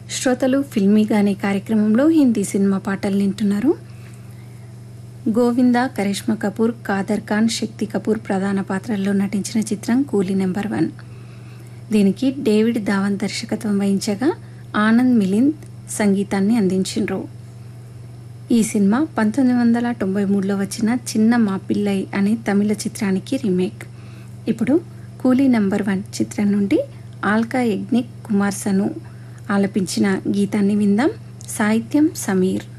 శ్రోతలు ఫిల్మీగానే కార్యక్రమంలో హిందీ సినిమా పాటలు వింటున్నారు గోవింద కరిష్మా కపూర్ కాదర్ ఖాన్ శక్తి కపూర్ ప్రధాన పాత్రల్లో నటించిన చిత్రం కూలీ నెంబర్ వన్ దీనికి డేవిడ్ ధావన్ దర్శకత్వం వహించగా ఆనంద్ మిలింద్ సంగీతాన్ని అందించిండ్రు ఈ సినిమా పంతొమ్మిది వందల తొంభై మూడులో వచ్చిన చిన్న మా పిల్లై అనే తమిళ చిత్రానికి రీమేక్ ఇప్పుడు కూలీ నంబర్ వన్ చిత్రం నుండి ఆల్కా యజ్ఞిక్ కుమార్ సను ఆలపించిన గీతాన్ని విందాం సాహిత్యం సమీర్